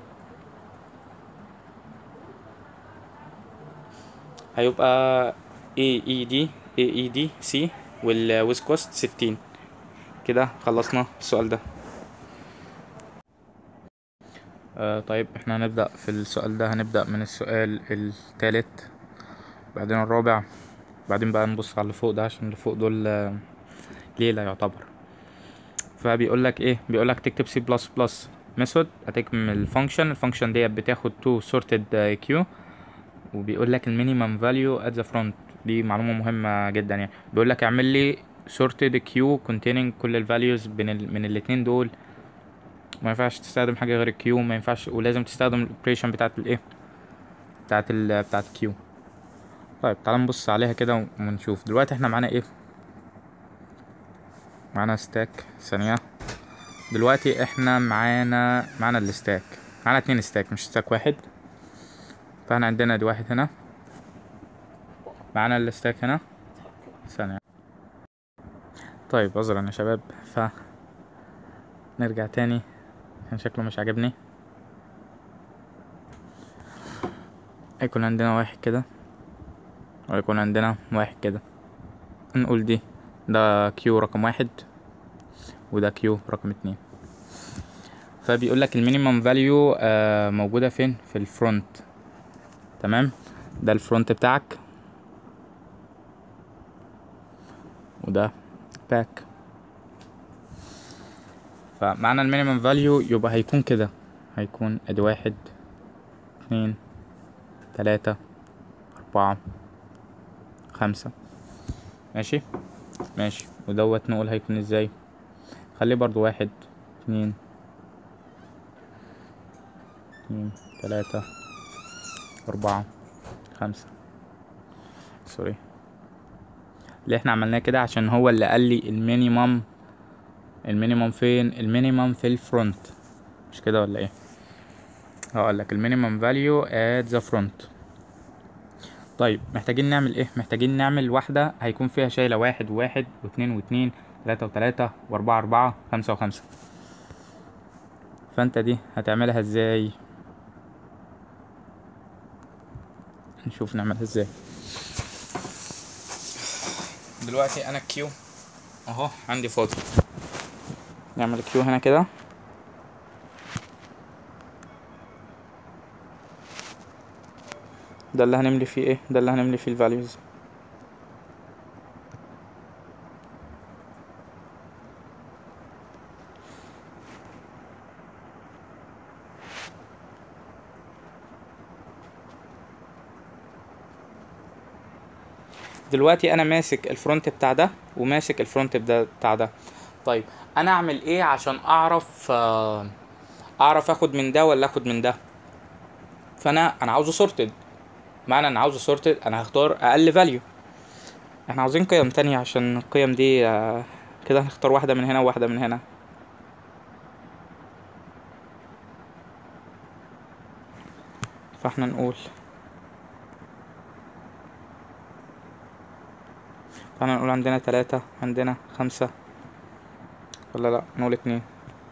هيبقى اي اي دي اي اي دي سي والويز كوست ستين كده خلصنا السؤال ده آه طيب احنا هنبدأ في السؤال ده هنبدأ من السؤال الثالث بعدين الرابع بعدين بقى نبص على اللي فوق ده عشان اللي فوق دول ليلة يعتبر فبيقول لك ايه بيقول لك تكتب سي بلس بلس ميثود هتكمل الفانكشن الفانكشن ديت بتاخد تو سورتد كيو وبيقول لك المينيمم فاليو ات ذا فرونت دي معلومه مهمه جدا يعني بيقول لك اعمل لي sorted queue containing كل الفاليوز بين ال... من الاتنين دول ما ينفعش تستخدم حاجه غير الكيو ما ينفعش ولازم تستخدم الاوبريشن بتاعت الايه بتاعت ال... بتاعت الكيو طيب تعال نبص عليها كده ونشوف دلوقتي احنا معانا ايه معانا ستاك ثانيه دلوقتي احنا معانا معانا الستاك معانا اتنين ستاك مش ستاك واحد فاحنا عندنا دي واحد هنا معانا الستاك هنا ثانية طيب عذرا يا شباب ف نرجع تاني كان شكله مش عاجبني هيكون عندنا واحد كده ويكون عندنا واحد كده نقول دي ده كيو رقم واحد وده كيو رقم اتنين فبيقول لك المينيمم فاليو موجودة فين في الفرونت تمام ده الفرونت بتاعك وده باك فمعنى المينيمم فاليو يبقى هيكون كده هيكون ادي واحد اتنين تلاتة اربعة خمسة ماشي ماشي ودوت نقول هيكون ازاي خليه برضو واحد اتنين اتنين تلاتة أربعة خمسة سوري اللي احنا عملناه كده عشان هو اللي قال لي المينيمم المينيمم فين المينيمم في الفرونت مش كده ولا ايه هقول لك المينيمم فاليو ات ذا فرونت طيب محتاجين نعمل ايه محتاجين نعمل واحدة هيكون فيها شايلة واحد وواحد واتنين واتنين تلاتة وتلاتة واربعة اربعة خمسة وخمسة فانت دي هتعملها ازاي نشوف نعملها ازاي دلوقتي انا الكيو اهو عندي فاضي نعمل كيو هنا كده ده اللي هنملي فيه ايه ده اللي هنملي فيه الفاليوز دلوقتي انا ماسك الفرونت بتاع ده وماسك الفرونت بدا- بتاع ده طيب انا اعمل ايه عشان اعرف آه، اعرف اخد من ده ولا اخد من ده فانا انا عاوزه سورتد معنى انا عاوزه سورتد انا هختار اقل فاليو احنا عاوزين قيم تانية عشان القيم دي آه، كده هنختار واحدة من هنا وواحدة من هنا فاحنا نقول فاحنا نقول عندنا تلاتة عندنا خمسة ولا لا نقول اتنين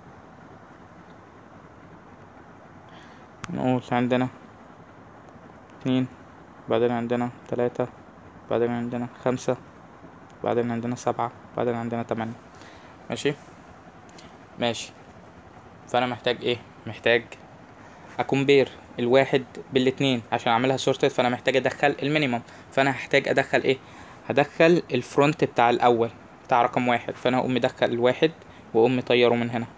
نقول عندنا اتنين بعدين عندنا تلاتة بعدين عندنا خمسة بعدين عندنا سبعة بعدين عندنا تمانية ماشي ماشي فانا محتاج ايه محتاج اكمبير الواحد بالاتنين عشان اعملها سورتد فانا محتاج ادخل المينيمم فانا هحتاج ادخل ايه هدخل الفرونت بتاع الاول بتاع رقم واحد فانا هقوم مدخل الواحد واقوم مطيره من هنا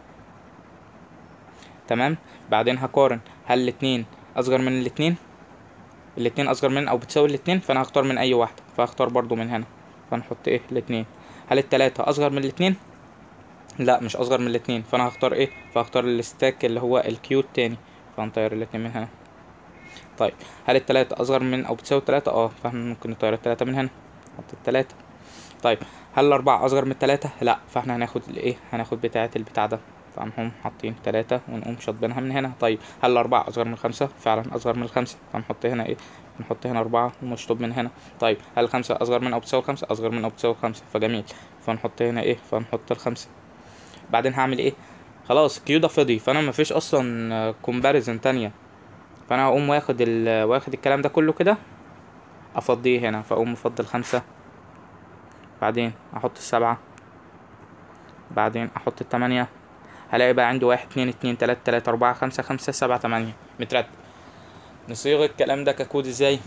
تمام بعدين هقارن هل الاتنين اصغر من الاتنين الاتنين اصغر من او بتساوي الاتنين فانا هختار من اي واحدة فهختار برضو من هنا فنحط ايه الاتنين هل التلاتة اصغر من الاتنين لا مش اصغر من الاتنين فانا هختار ايه فهختار الستاك اللي هو الكيو التاني فهنطير الاتنين من هنا طيب هل التلاتة اصغر من او بتساوي التلاتة اه فاحنا ممكن نطير التلاتة من هنا نحط التلاتة طيب هل الأربعة أصغر من التلاتة؟ لأ فاحنا هناخد الإيه؟ هناخد بتاعة البتاع ده فهنقوم حاطين تلاتة ونقوم شاطبينها من هنا طيب هل الأربعة أصغر من الخمسة؟ فعلا أصغر من الخمسة فنحط هنا إيه؟ نحط هنا أربعة ونشطب من هنا طيب هل الخمسة أصغر من أو بتساوي خمسة؟ أصغر من أو بتساوي خمسة فجميل فنحط هنا إيه؟ فنحط الخمسة بعدين هعمل إيه؟ خلاص كيو ده فاضي فأنا مفيش أصلا كومباريزن تانية فأنا هقوم واخد ال واخد الكلام ده كله كده أفضيه هنا فأقوم مفضي الخمسة بعدين احط السبعة بعدين احط التمانية هلاقي بقى عندي واحد اتنين اتنين تلاتة تلاتة اربعة خمسة خمسة سبعة تمانية مترتب نصيغ الكلام ده ككود ازاي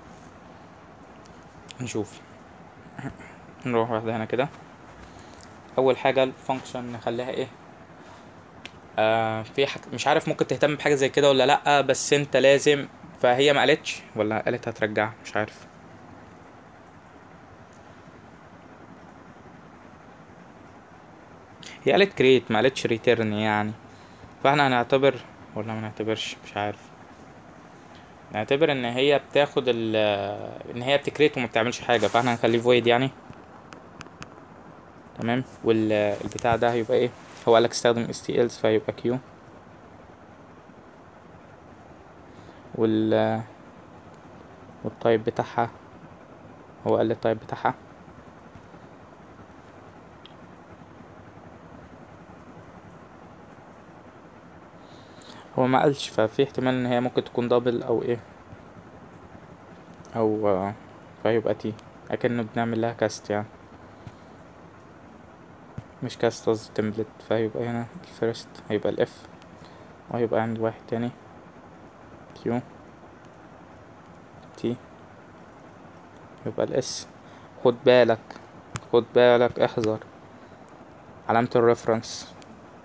نشوف نروح واحدة هنا كده اول حاجه الفانكشن نخليها ايه آه في حك... مش عارف ممكن تهتم بحاجه زي كده ولا لا بس انت لازم فهي ما قالتش ولا قالت هترجع مش عارف هي قالت كريت ما قالتش ريتيرن يعني فاحنا هنعتبر ولا ما نعتبرش مش عارف نعتبر ان هي بتاخد ال ان هي بتكريت وما بتعملش حاجه فاحنا هنخليه فويد يعني تمام والبتاع ده هيبقى ايه هو قالك استخدم stls فهيبقى q وال والتايب بتاعها هو قال لي التايب بتاعها هو ما قالش ففي احتمال ان هي ممكن تكون دبل او ايه او آه، فهيبقى تي اكنه بنعمل لها كاست يعني مش كاست قصدي تمبلت فهيبقى هنا الفيرست هيبقى الاف وهيبقى عند واحد تاني كيو تي يبقى الاس خد بالك خد بالك احذر علامة الريفرنس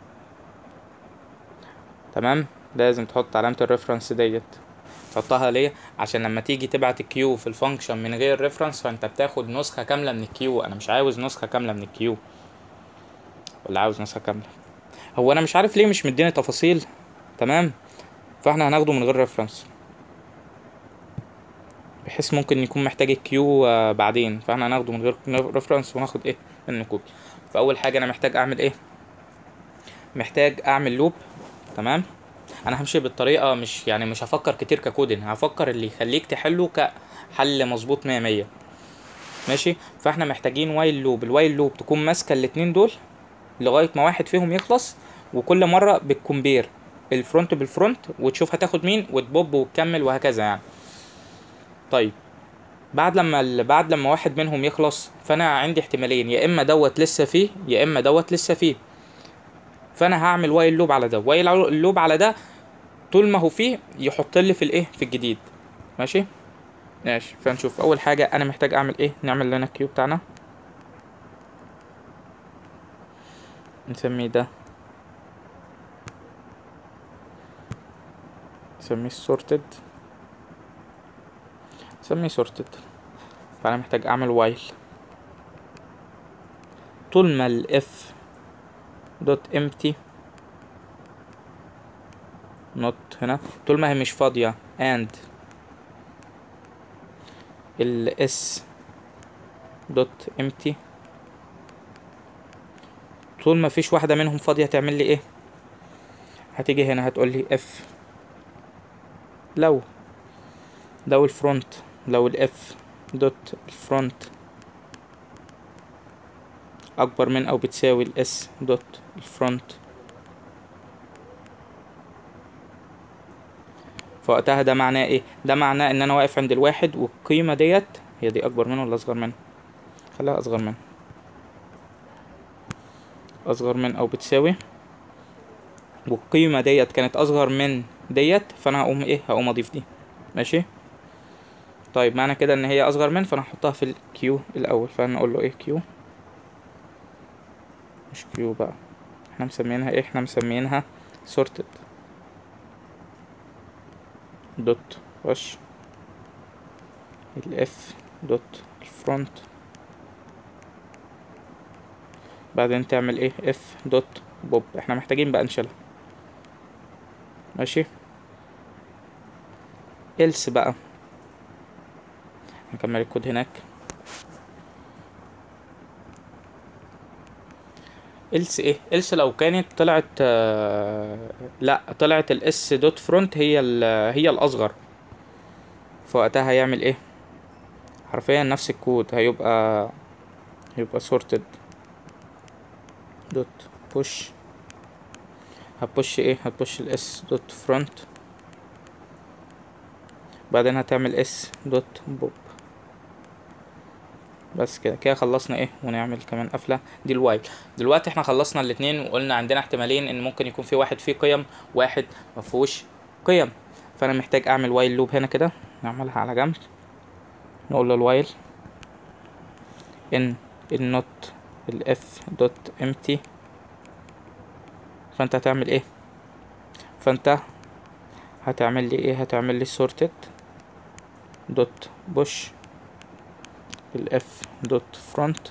تمام لازم تحط علامة الريفرنس ديت تحطها ليه عشان لما تيجي تبعت الكيو في الفانكشن من غير ريفرنس فانت بتاخد نسخة كاملة من الكيو انا مش عاوز نسخة كاملة من الكيو ولا عاوز نسخة كاملة هو انا مش عارف ليه مش مديني تفاصيل تمام فاحنا هناخده من غير ريفرنس بحيث ممكن يكون محتاج الكيو آه، بعدين فاحنا هناخده من غير ريفرنس وناخد ايه منه كوبي فاول حاجه انا محتاج اعمل ايه محتاج اعمل لوب تمام انا همشي بالطريقه مش يعني مش هفكر كتير ككودين هفكر اللي يخليك تحله كحل مظبوط مية مية ماشي فاحنا محتاجين وايل لوب الوايل لوب تكون ماسكه الاتنين دول لغايه ما واحد فيهم يخلص وكل مره بتكمبير الفرونت بالفرونت وتشوف هتاخد مين وتبوب وتكمل وهكذا يعني طيب بعد لما ال- بعد لما واحد منهم يخلص فانا عندي احتمالين يا اما دوت لسه فيه يا اما دوت لسه فيه فانا هعمل وايل لوب على ده وايل لوب على ده طول ما هو فيه يحط لي في الايه في الجديد ماشي ماشي فنشوف اول حاجه انا محتاج اعمل ايه نعمل لنا الكيو بتاعنا نسميه ده نسميه sorted نسميه sorted فانا محتاج اعمل وايل طول ما الاف دوت empty not هنا طول ما هي مش فاضية and ال s دوت empty طول ما فيش واحدة منهم فاضية تعمل لي ايه هتيجي هنا هتقول لي اف لو لو الفرونت لو الاف دوت الفرونت اكبر من او بتساوي الاس دوت الفرونت فوقتها ده معناه ايه ده معناه ان انا واقف عند الواحد والقيمه ديت هي دي اكبر منه ولا اصغر منه خليها اصغر منه اصغر من او بتساوي والقيمه ديت كانت اصغر من ديت فانا هقوم ايه هقوم اضيف دي ماشي طيب معنى كده ان هي اصغر من فانا هحطها في الكيو الاول فانا اقول له ايه كيو مش كيو بقى احنا مسمينها ايه احنا مسمينها sorted دوت وش الاف دوت الفرونت بعدين تعمل ايه اف دوت بوب احنا محتاجين بقى نشيلها ماشي else بقى نكمل الكود هناك else ايه else لو كانت طلعت آه، لا طلعت الاس دوت فرونت هي ال- هي الاصغر فوقتها هيعمل ايه حرفيا نفس الكود هيبقى هيبقى sorted دوت push هتبوش ايه هتبوش الاس دوت فرونت بعدين هتعمل اس دوت بوب بس كده كده خلصنا ايه ونعمل كمان قفله دي الوايل دلوقتي احنا خلصنا الاتنين وقلنا عندنا احتمالين ان ممكن يكون في واحد فيه قيم واحد مفهوش قيم فانا محتاج اعمل وايل لوب هنا كده نعملها على جنب نقول له الوايل ان النوت الاف دوت empty فانت هتعمل ايه فانت هتعمل لي ايه هتعمل لي sorted دوت push الاف دوت فرونت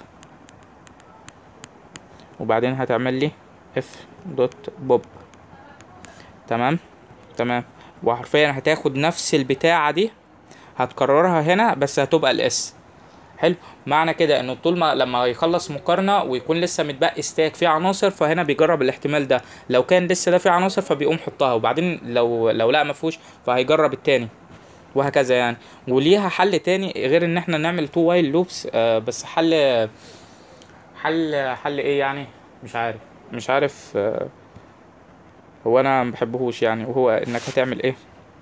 وبعدين هتعمل لي اف دوت بوب تمام تمام وحرفيا هتاخد نفس البتاعة دي هتكررها هنا بس هتبقى الاس حلو معنى كده انه طول ما لما يخلص مقارنه ويكون لسه متبقي ستاك فيه عناصر فهنا بيجرب الاحتمال ده لو كان لسه ده فيه عناصر فبيقوم حطها وبعدين لو لو لا ما فيهوش فهيجرب التاني وهكذا يعني وليها حل تاني غير ان احنا نعمل تو وايل لوبس آه بس حل حل حل ايه يعني مش عارف مش عارف آه هو انا ما بحبهوش يعني وهو انك هتعمل ايه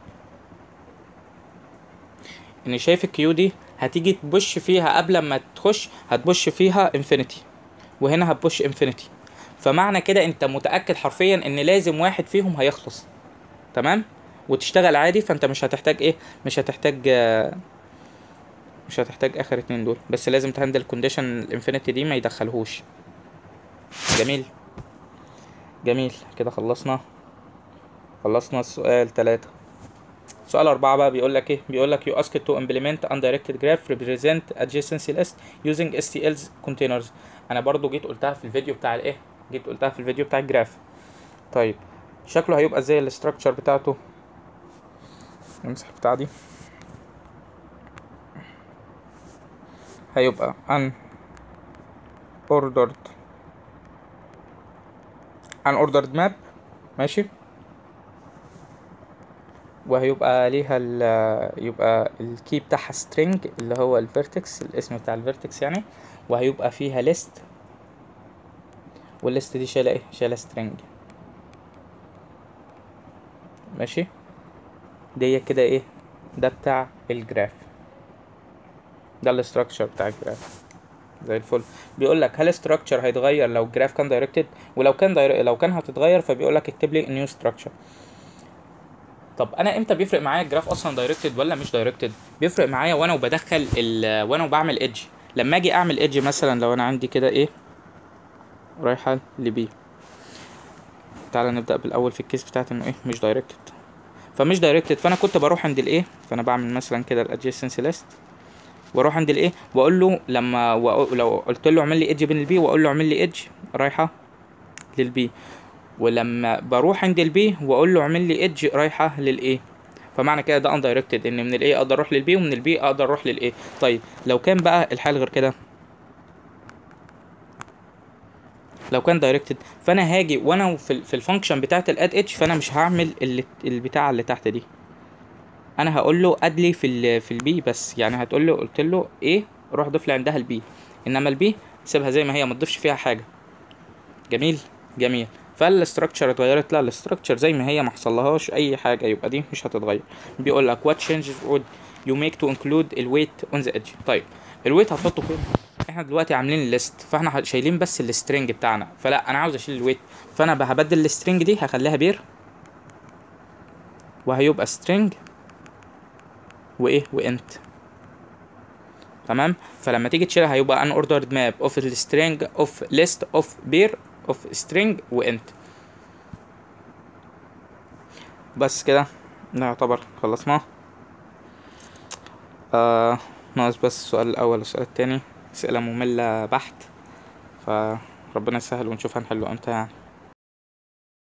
ان شايف الكيو دي هتيجي تبش فيها قبل ما تخش هتبش فيها انفينيتي وهنا هتبش انفينيتي فمعنى كده انت متاكد حرفيا ان لازم واحد فيهم هيخلص تمام وتشتغل عادي فانت مش هتحتاج ايه مش هتحتاج آه، مش هتحتاج اخر اتنين دول بس لازم تهندل كونديشن الانفينيتي دي ما يدخلهوش جميل جميل كده خلصنا خلصنا السؤال تلاتة سؤال أربعة بقى بيقول لك إيه؟ بيقول لك you asked to implement undirected graph represent adjacency list using STL's containers أنا برضو جيت قلتها في الفيديو بتاع الإيه؟ جيت قلتها في الفيديو بتاع الجراف طيب شكله هيبقى ازاي الاستراكشر بتاعته نمسح بتاع دي هيبقى un ordered unordered map ماشي وهيبقى ليها ال يبقى الكي بتاعها string اللي هو الفيرتكس الاسم بتاع الفيرتكس يعني وهيبقى فيها list والليست دي شايله ايه شايله string ماشي دي كده ايه ده بتاع الجراف ده الاستراكشر بتاع الجراف زي الفل بيقول لك هل structure هيتغير لو الجراف كان دايركتد ولو كان داير... لو كان هتتغير فبيقول لك اكتب لي نيو structure طب انا امتى بيفرق معايا الجراف اصلا دايركتد ولا مش دايركتد بيفرق معايا وانا وبدخل ال... وانا وبعمل ايدج لما اجي اعمل ايدج مثلا لو انا عندي كده ايه رايحه لبي تعالى نبدا بالاول في الكيس بتاعت انه ايه مش دايركتد فمش دايركتد فانا كنت بروح عند الايه فانا بعمل مثلا كده الادجيسنسي ليست واروح عند الايه واقول له لما وأ- لو قلت له اعمل لي ايدج بين البي واقول له اعمل لي ايدج رايحه للبي ولما بروح عند البي واقول له اعمل لي ايدج رايحه للايه فمعنى كده ده اندايركتد ان من الايه اقدر اروح للبي ومن البي اقدر اروح للايه طيب لو كان بقى الحال غير كده لو كان دايركتد فانا هاجي وانا في, ال- في الفانكشن بتاعت الاد اتش فانا مش هعمل اللي البتاعه اللي تحت دي انا هقول له اد لي في ال في البي بس يعني هتقول له قلت له ايه روح ضيف لي عندها البي انما البي سيبها زي ما هي ما تضيفش فيها حاجه جميل جميل فالاستراكشر اتغيرت لا الاستراكشر زي ما هي ما حصلهاش اي حاجه يبقى دي مش هتتغير بيقول لك what changes would you make to include الويت on the edge طيب الويت هتحطه فين احنا دلوقتي عاملين الليست فاحنا شايلين بس السترنج بتاعنا فلا انا عاوز اشيل الويت فانا هبدل السترنج دي هخليها بير وهيبقى سترنج وايه وانت تمام فلما تيجي تشيلها هيبقى ان اوردرد ماب اوف السترنج اوف ليست اوف بير اوف سترنج وانت بس كده ده يعتبر خلصناه آه ناقص بس السؤال الاول والسؤال التاني اسئله ممله بحت فربنا يسهل ونشوف هنحله امتى يعني